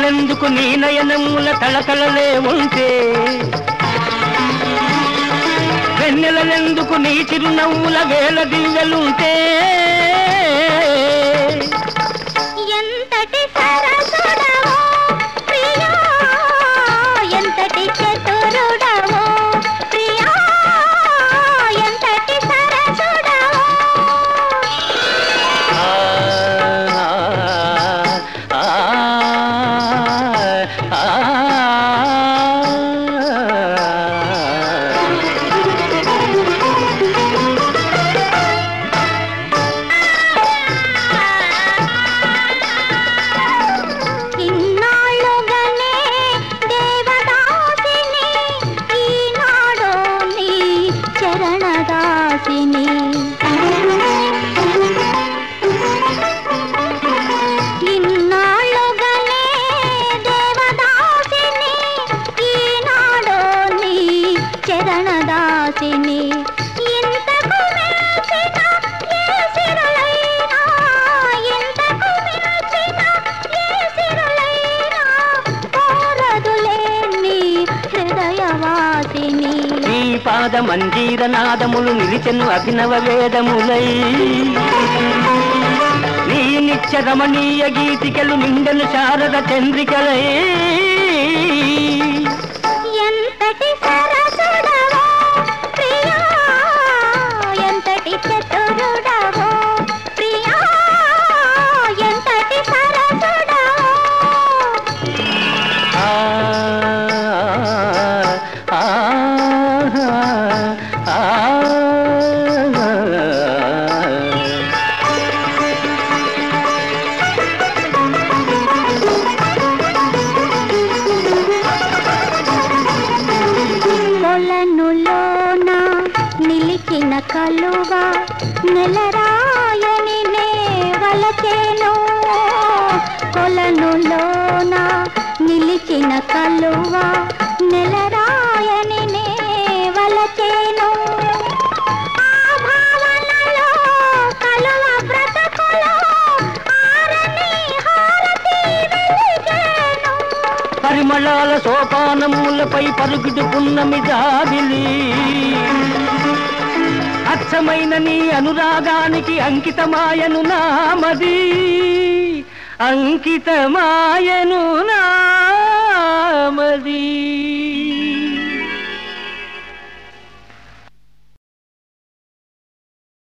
వెన్నెలెందుకు నీ నయనముల తళతళలే ఉంటే వెన్నెలెందుకు నీ చిరునవ్వుల వేల దివ్యలుంటే ఎంతటి సరసుడవో ప్రియా ఎంతటి చతురుడవో ప్రియా ఎంతటి సరసుడవో ఆ, ఆ, ఆ, ఇన్నాళ్ళుగానే దేవదాసిని ఈనాడు నీ చరణదాసిని ఇన్నాళ్ళుగానే దేవదాసిని ఈనాడు నీ చరణదాసిని ఇంతకు మించిన ఏ సిరులైనా ఇంతకు మించిన ఏ సిరులైనా కోరదులే నీ హృదయవాసిని నీ పాద మంజీర నాదములు నిలిచెను అభినవ వేదములై నీ నిత్య రమణీయ గీతికలు నిండెను శారద చంద్రికలై ఎంతటి సరసుడవో ప్రియా ఎంతటి చతురుడవో ప్రియా ఎంతటి సరసుడవో ఆ, ఆ, ఆ, ఆ. కొలనులోన నిలిచిన కలువ నెలరాయని నే వలచేను కొలనులోన నిలిచిన కలువ నెలరాయని నే వలచేను ఆ భావనలో కలువ బ్రతకులో ఆరని హారతి వెలిగేను పరిమళాల సోపానములపై పరుగుడు పున్నమి జాబిలి అచ్చమైన నీ అనురాగానికి అంకితమాయను నామది అంకితమాయను నామది